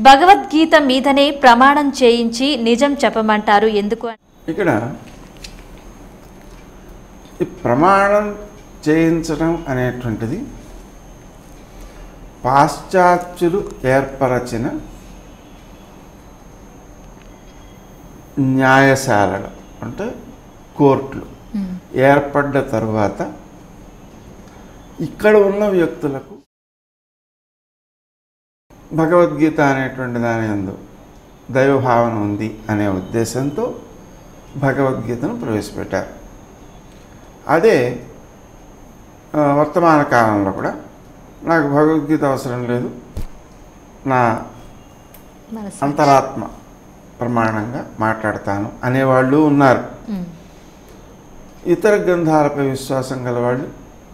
భగవద్గీత మీదనే ప్రమాణం చేయించి నిజం చెప్పమంటారు ఎందుకు అని ఇక్కడ ఈ ప్రమాణం చేయించడం అనేటువంటిది పాశ్చాత్యులు ఏర్పరచిన న్యాయశాలలు అంటే కోర్టులు ఏర్పడ్డ తరువాత ఇక్కడ ఉన్న వ్యక్తులకు భగవద్గీత అనేటువంటి దాని యందు దైవభావన ఉంది అనే ఉద్దేశంతో భగవద్గీతను ప్రవేశపెట్టారు అదే ఆ, వర్తమాన కాలంలో కూడా నాకు భగవద్గీత అవసరం లేదు నా మనసు అంతరాత్మ ప్రమాణంగా మాట్లాడతాను అనేవాళ్ళు ఉన్నారు ఉమ్. ఇతర గ్రంథాలపై విశ్వాసం గలవాళ్ళు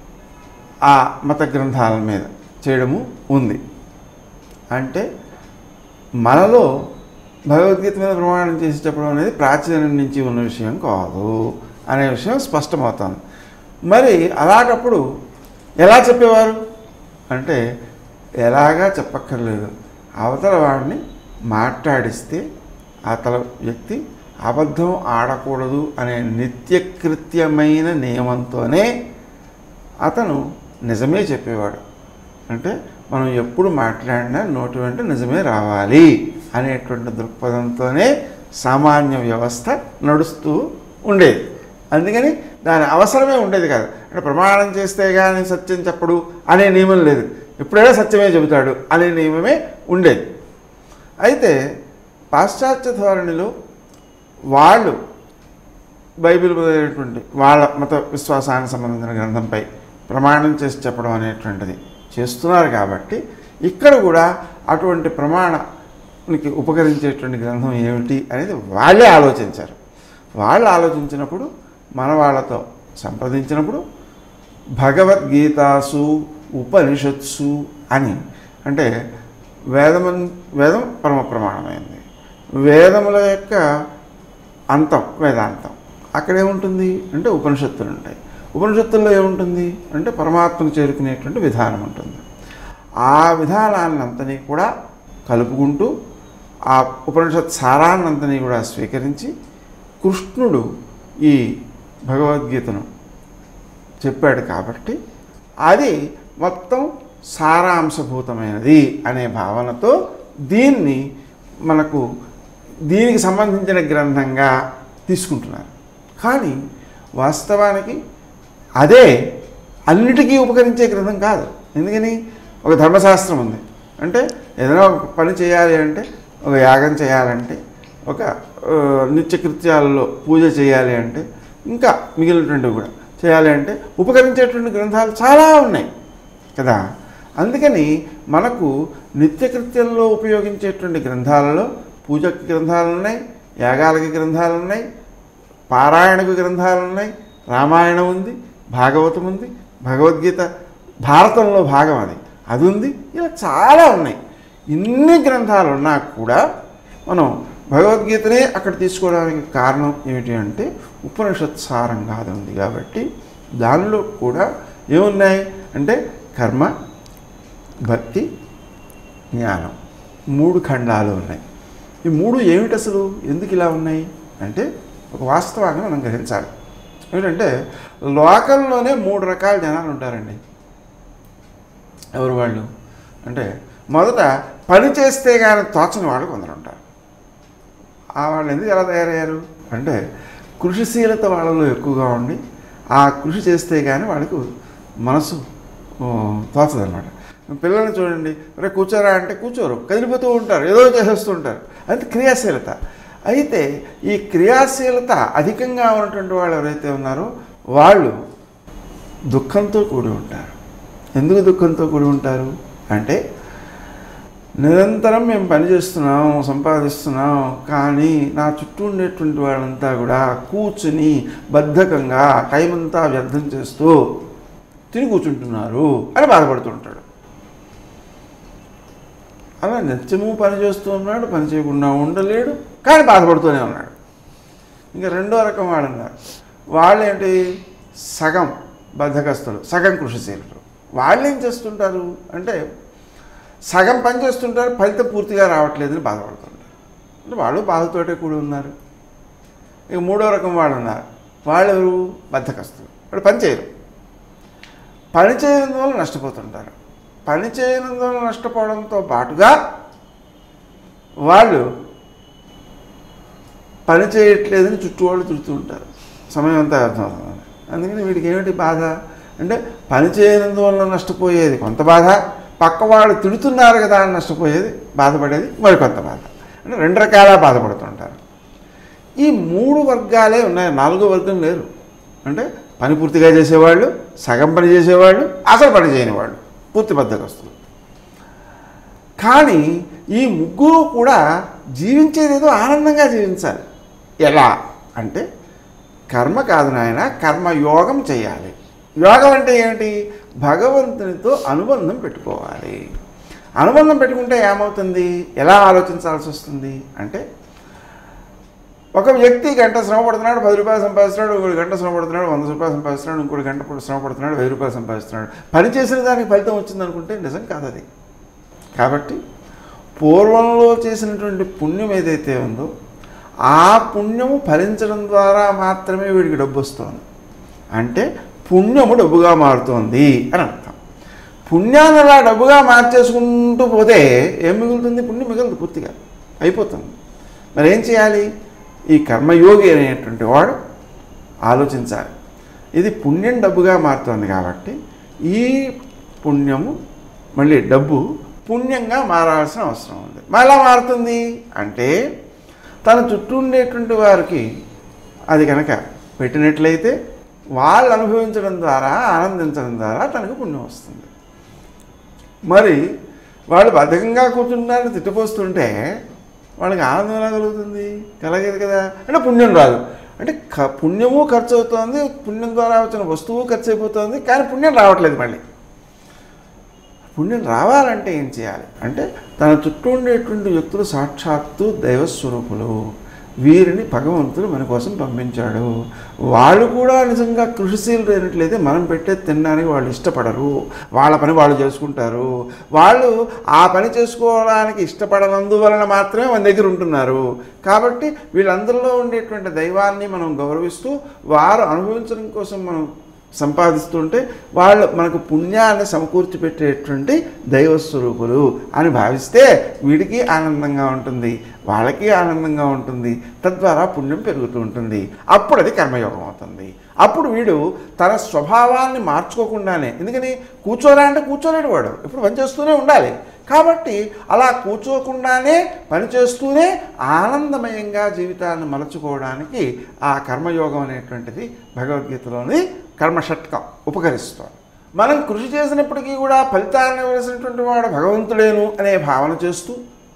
ఆ మత గ్రంథాల మీద చేయడము ఉంది అంటే మనలో భగవద్గీత మీద ప్రమాణం చేసి చెప్పడం అనేది ప్రాచీనం నుంచి ఉన్న విషయం కాదు అనే విషయం స్పష్టమవుతుంది మరి అలాంటప్పుడు ఎలా చెప్పేవారు అంటే ఎలాగా చెప్పక్కర్లేదు అవతల వాడిని మాట్లాడిస్తే అవతల వ్యక్తి అబద్ధం ఆడకూడదు అనే నిత్యకృత్యమైన నియమంతోనే అతను నిజమే చెప్పేవాడు అంటే మనం ఎప్పుడు మాట్లాడినా నోటి వెంట నిజమే రావాలి అనేటువంటి దృక్పథంతోనే సామాన్య వ్యవస్థ నడుస్తూ ఉండేది అందుకని దాని అవసరమే ఉండేది కాదు అంటే ప్రమాణం చేస్తే కానీ సత్యం చెప్పడు అనే నియమం లేదు ఎప్పుడైనా సత్యమే చెబుతాడు అనే నియమమే ఉండేది అయితే పాశ్చాత్య ధోరణిలో వాళ్ళు బైబిల్ మొదలైనటువంటి వాళ్ళ మత విశ్వాసానికి సంబంధించిన గ్రంథంపై ప్రమాణం చేసి చెప్పడం అనేటువంటిది చేస్తున్నారు కాబట్టి ఇక్కడ కూడా అటువంటి ప్రమాణానికి ఉపకరించేటువంటి గ్రంథం ఏమిటి అనేది వాళ్ళే ఆలోచించారు వాళ్ళు ఆలోచించినప్పుడు మన వాళ్ళతో సంప్రదించినప్పుడు భగవద్గీతాసు ఉపనిషత్సు అని అంటే వేదము వేదం పరమ ప్రమాణమైంది వేదముల యొక్క అంతం వేదాంతం అక్కడ ఏముంటుంది అంటే ఉపనిషత్తులు ఉంటాయి ఉపనిషత్తుల్లో ఏముంటుంది అంటే పరమాత్మను చేరుకునేటువంటి విధానం ఉంటుంది ఆ విధానాన్నంతని కూడా కలుపుకుంటూ ఆ ఉపనిషత్ సారాన్నంతని కూడా స్వీకరించి కృష్ణుడు ఈ భగవద్గీతను చెప్పాడు కాబట్టి అది మొత్తం సారాంశభూతమైనది అనే భావనతో దీన్ని మనకు దీనికి సంబంధించిన గ్రంథంగా తీసుకుంటున్నారు కానీ వాస్తవానికి అదే అన్నిటికీ ఉపకరించే గ్రంథం కాదు ఎందుకని ఒక ధర్మశాస్త్రం ఉంది అంటే ఏదైనా ఒక పని చేయాలి అంటే ఒక యాగం చేయాలంటే ఒక ఆ, నిత్యకృత్యాలలో పూజ చేయాలి అంటే ఇంకా మిగిలినటువంటివి కూడా చేయాలి అంటే ఉపకరించేటువంటి గ్రంథాలు చాలా ఉన్నాయి కదా అందుకని మనకు నిత్యకృత్యంలో ఉపయోగించేటువంటి గ్రంథాలలో పూజకి గ్రంథాలు ఉన్నాయి యాగాలకి గ్రంథాలు ఉన్నాయి పారాయణకు గ్రంథాలు ఉన్నాయి రామాయణం ఉంది భాగవతం ఉంది భగవద్గీత భారతంలో భాగం అది అది ఉంది ఇలా చాలా ఉన్నాయి ఇన్ని గ్రంథాలు ఉన్నా కూడా మనం భగవద్గీతనే అక్కడ తీసుకోవడానికి కారణం ఏమిటి అంటే ఉపనిషత్ సారంగా అది ఉంది కాబట్టి దానిలో కూడా ఏమున్నాయి అంటే కర్మ భక్తి జ్ఞానం మూడు ఖండాలు ఉన్నాయి ఈ మూడు ఏమిటి అసలు ఎందుకు ఇలా ఉన్నాయి అంటే ఒక వాస్తవాన్ని మనం గ్రహించాలి ఏమిటంటే లోకంలోనే మూడు రకాల జనాలు ఉంటారండి ఎవరు వాళ్ళు అంటే మొదట పని చేస్తే కానీ తోచని వాళ్ళు కొందరు ఉంటారు ఆ వాళ్ళు ఎందుకు ఎలా తయారయ్యారు అంటే కృషిశీలత వాళ్ళలో ఎక్కువగా ఉండి ఆ కృషి చేస్తే కానీ వాళ్ళకు మనసు తోచదు అనమాట పిల్లల్ని చూడండి రే కూర్చోరా అంటే కూర్చోరు కదిలిపోతూ ఉంటారు ఏదో చేసేస్తూ ఉంటారు అది క్రియాశీలత అయితే ఈ క్రియాశీలత అధికంగా ఉన్నటువంటి వాళ్ళు ఎవరైతే ఉన్నారో వాళ్ళు దుఃఖంతో కూడి ఉంటారు ఎందుకు దుఃఖంతో కూడి ఉంటారు అంటే నిరంతరం మేము పని చేస్తున్నాం సంపాదిస్తున్నాం కానీ నా చుట్టూ ఉండేటువంటి వాళ్ళంతా కూడా కూర్చుని బద్ధకంగా టైం అంతా వ్యర్థం చేస్తూ తిని కూర్చుంటున్నారు అని బాధపడుతుంటాడు అలా నిత్యము పని చేస్తూ ఉన్నాడు పని చేయకుండా ఉండలేడు కానీ బాధపడుతూనే ఉన్నాడు ఇంకా రెండో రకం వాళ్ళు ఉన్నారు వాళ్ళేంటి సగం బద్ధకస్తులు సగం కృషిశీలులు వాళ్ళు ఏం చేస్తుంటారు అంటే సగం పని చేస్తుంటారు ఫలితం పూర్తిగా రావట్లేదని బాధపడుతుంటారు అంటే వాళ్ళు బాధతోటే కూడి ఉన్నారు ఇక మూడో రకం వాళ్ళు ఉన్నారు వాళ్ళు ఎవరు బద్ధకస్తులు వాళ్ళు పని చేయరు పని చేయనందువల్ల నష్టపోతుంటారు పని చేయనందువల్ల నష్టపోవడంతో పాటుగా వాళ్ళు పని చేయట్లేదని చుట్టూ వాళ్ళు తిడుతూ ఉంటారు సమయం అంతా అర్థమవుతుంది అందుకని వీడికి ఏమిటి బాధ అంటే పని చేయనందువల్ల నష్టపోయేది కొంత బాధ పక్క వాళ్ళు తిడుతున్నారు కదా అని నష్టపోయేది బాధపడేది మరికొంత బాధ అంటే రెండు రకాల బాధపడుతుంటారు ఈ మూడు వర్గాలే ఉన్నాయి నాలుగో వర్గం లేరు అంటే పని పూర్తిగా చేసేవాళ్ళు సగం పని చేసేవాళ్ళు అసలు పని చేయని వాళ్ళు పూర్తి బద్దకస్తులు కానీ ఈ ముగ్గురు కూడా జీవించేది ఏదో ఆనందంగా జీవించాలి ఎలా అంటే కర్మ కాదు నాయన కర్మయోగం చేయాలి యోగం అంటే ఏమిటి భగవంతునితో అనుబంధం పెట్టుకోవాలి అనుబంధం పెట్టుకుంటే ఏమవుతుంది ఎలా ఆలోచించాల్సి వస్తుంది అంటే ఒక వ్యక్తి గంట శ్రమ పడుతున్నాడు పది రూపాయలు సంపాదిస్తున్నాడు ఇంకోటి గంట శ్రమ పడుతున్నాడు వంద రూపాయలు సంపాదిస్తున్నాడు ఇంకోటి గంట కూడా శ్రమ పడుతున్నాడు వెయ్యి రూపాయలు సంపాదిస్తున్నాడు పని చేసిన దానికి ఫలితం వచ్చింది అనుకుంటే నిజం కాదు అది కాబట్టి పూర్వంలో చేసినటువంటి పుణ్యం ఏదైతే ఉందో ఆ పుణ్యము ఫలించడం ద్వారా మాత్రమే వీడికి డబ్బు వస్తుంది అంటే పుణ్యము డబ్బుగా మారుతోంది అని అర్థం పుణ్యాన్ని అలా డబ్బుగా మార్చేసుకుంటూ పోతే ఏం మిగులుతుంది పుణ్యం మిగలదు పూర్తిగా అయిపోతుంది మరి ఏం చేయాలి ఈ కర్మయోగి అనేటువంటి వాడు ఆలోచించాలి ఇది పుణ్యం డబ్బుగా మారుతోంది కాబట్టి ఈ పుణ్యము మళ్ళీ డబ్బు పుణ్యంగా మారాల్సిన అవసరం ఉంది మరి ఎలా మారుతుంది అంటే తన చుట్టూ ఉండేటువంటి వారికి అది కనుక పెట్టినట్లయితే వాళ్ళు అనుభవించడం ద్వారా ఆనందించడం ద్వారా తనకు పుణ్యం వస్తుంది మరి వాళ్ళు బద్ధకంగా కూర్చుంటారని తిట్టిపోస్తుంటే వాళ్ళకి ఆనందం ఎలా కలుగుతుంది కలగదు కదా అంటే పుణ్యం రాదు అంటే క పుణ్యము ఖర్చు అవుతోంది పుణ్యం ద్వారా వచ్చిన వస్తువు ఖర్చు అయిపోతుంది కానీ పుణ్యం రావట్లేదు మళ్ళీ పుణ్యం రావాలంటే ఏం చేయాలి అంటే తన చుట్టూ ఉండేటువంటి వ్యక్తులు సాక్షాత్తు దైవస్వరూపులు వీరిని భగవంతుడు మన కోసం పంపించాడు వాళ్ళు కూడా నిజంగా కృషిశీలు అయినట్లయితే మనం పెట్టే తినడానికి వాళ్ళు ఇష్టపడరు వాళ్ళ పని వాళ్ళు చేసుకుంటారు వాళ్ళు ఆ పని చేసుకోవడానికి ఇష్టపడనందువలన మాత్రమే మన దగ్గర ఉంటున్నారు కాబట్టి వీళ్ళందరిలో ఉండేటువంటి దైవాన్ని మనం గౌరవిస్తూ వారు అనుభవించడం కోసం మనం సంపాదిస్తుంటే వాళ్ళు మనకు పుణ్యాన్ని సమకూర్చి పెట్టేటువంటి దైవస్వరూపులు అని భావిస్తే వీడికి ఆనందంగా ఉంటుంది వాళ్ళకి ఆనందంగా ఉంటుంది తద్వారా పుణ్యం పెరుగుతూ ఉంటుంది అప్పుడు అది కర్మయోగం అవుతుంది అప్పుడు వీడు తన స్వభావాన్ని మార్చుకోకుండానే ఎందుకని కూర్చోరా అంటే కూర్చోలేడు వాడు ఇప్పుడు పని చేస్తూనే ఉండాలి కాబట్టి అలా కూర్చోకుండానే పనిచేస్తూనే ఆనందమయంగా జీవితాన్ని మలుచుకోవడానికి ఆ కర్మయోగం అనేటువంటిది భగవద్గీతలోని కర్మషట్కం ఉపకరిస్తుంది మనం కృషి చేసినప్పటికీ కూడా ఫలితాన్ని ఇవ్వాల్సినటువంటి వాడు భగవంతుడేను అనే భావన చేస్తూ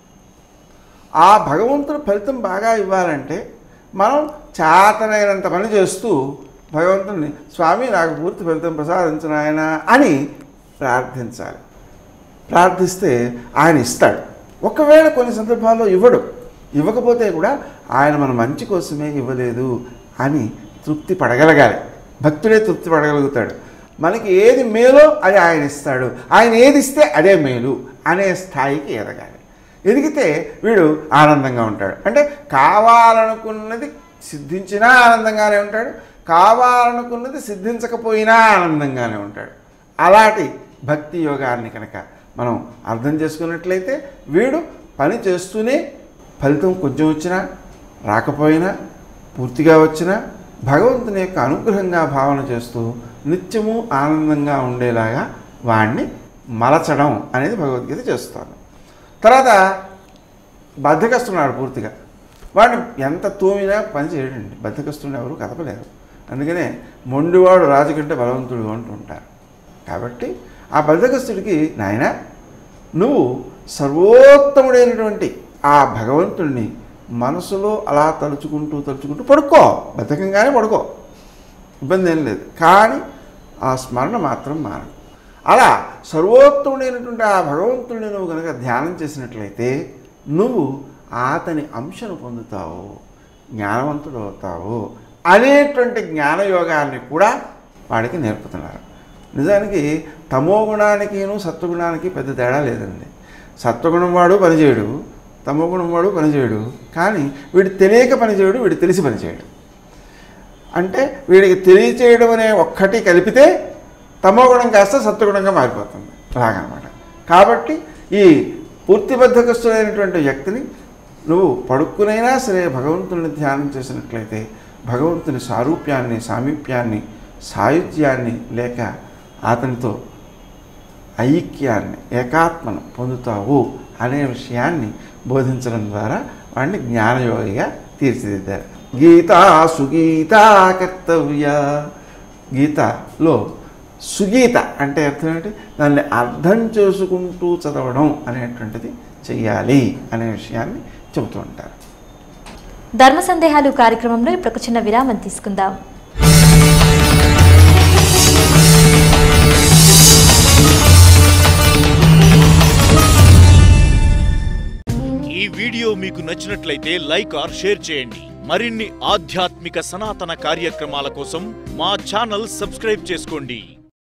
ఆ భగవంతుడు ఫలితం బాగా ఇవ్వాలంటే మనం చేతనైనంత పని చేస్తూ భగవంతుడిని స్వామి నాకు పూర్తి ఫలితం ప్రసాదించిన ఆయన అని ప్రార్థించాలి ప్రార్థిస్తే ఆయన ఇస్తాడు ఒకవేళ కొన్ని సందర్భాల్లో ఇవ్వడు ఇవ్వకపోతే కూడా ఆయన మన మంచి కోసమే ఇవ్వలేదు అని తృప్తి పడగలగాలి భక్తుడే తృప్తి పడగలుగుతాడు మనకి ఏది మేలో అది ఆయన ఇస్తాడు ఆయన ఏది ఇస్తే అదే మేలు అనే స్థాయికి ఎదగాలి ఎదిగితే వీడు ఆనందంగా ఉంటాడు అంటే కావాలనుకున్నది సిద్ధించినా ఆనందంగానే ఉంటాడు కావాలనుకున్నది సిద్ధించకపోయినా ఆనందంగానే ఉంటాడు అలాంటి భక్తి యోగాన్ని కనుక మనం అర్థం చేసుకున్నట్లయితే వీడు పని చేస్తూనే ఫలితం కొంచెం వచ్చినా రాకపోయినా పూర్తిగా వచ్చినా భగవంతుని యొక్క అనుగ్రహంగా భావన చేస్తూ నిత్యము ఆనందంగా ఉండేలాగా వాణ్ణి మలచడం అనేది భగవద్గీత చేస్తాను తర్వాత బద్ధకస్తున్నాడు పూర్తిగా వాడిని ఎంత తోమినా పని చేయడండి బద్ధకస్తుని ఎవరు కదపలేరు అందుకనే మొండివాడు రాజు కంటే బలవంతుడు అంటుంటారు కాబట్టి ఆ బద్ధకస్తుడికి నాయన నువ్వు సర్వోత్తముడైనటువంటి ఆ భగవంతుడిని మనసులో అలా తలుచుకుంటూ తలుచుకుంటూ పడుకో బద్ధకంగానే పడుకో ఇబ్బంది ఏం లేదు కానీ ఆ స్మరణ మాత్రం మానదు అలా సర్వోత్తముడైనటువంటి ఆ భగవంతుడిని నువ్వు కనుక ధ్యానం చేసినట్లయితే నువ్వు అతని అంశను పొందుతావు జ్ఞానవంతుడు అవుతావు అనేటువంటి జ్ఞానయోగాన్ని కూడా వాడికి నేర్పుతున్నారు నిజానికి తమో గుణానికిను సత్వగుణానికి పెద్ద తేడా లేదండి సత్వగుణం వాడు పనిచేయడు తమోగుణం వాడు పనిచేయడు కానీ వీడు తెలియక పనిచేయడు వీడు తెలిసి పనిచేయడు అంటే వీడికి తెలియచేయడం అనే ఒక్కటి కలిపితే తమోగుణం కాస్త సత్వగుణంగా మారిపోతుంది అలాగనమాట కాబట్టి ఈ పూర్తి బద్ధకస్తులైనటువంటి వ్యక్తిని నువ్వు పడుక్కునైనా సరే భగవంతుని ధ్యానం చేసినట్లయితే భగవంతుని సారూప్యాన్ని సామీప్యాన్ని సాయుధ్యాన్ని లేక అతనితో ఐక్యాన్ని ఏకాత్మను పొందుతావు అనే విషయాన్ని బోధించడం ద్వారా వాడిని జ్ఞానయోగిగా తీర్చిదిద్దారు గీత సుగీత కర్తవ్య గీతలో సుగీత అంటే అర్థం ఏంటి దాన్ని అర్థం చేసుకుంటూ చదవడం అనేటువంటిది చెయ్యాలి అనే విషయాన్ని చెబుతూ ఉంటారు ధర్మ సందేహాలు కార్యక్రమంలో ఇప్పుడు ఒక చిన్న విరామం తీసుకుందాం ఈ వీడియో మీకు నచ్చినట్లయితే లైక్ ఆర్ షేర్ చేయండి మరిన్ని ఆధ్యాత్మిక సనాతన కార్యక్రమాల కోసం మా ఛానల్ సబ్స్క్రైబ్ చేసుకోండి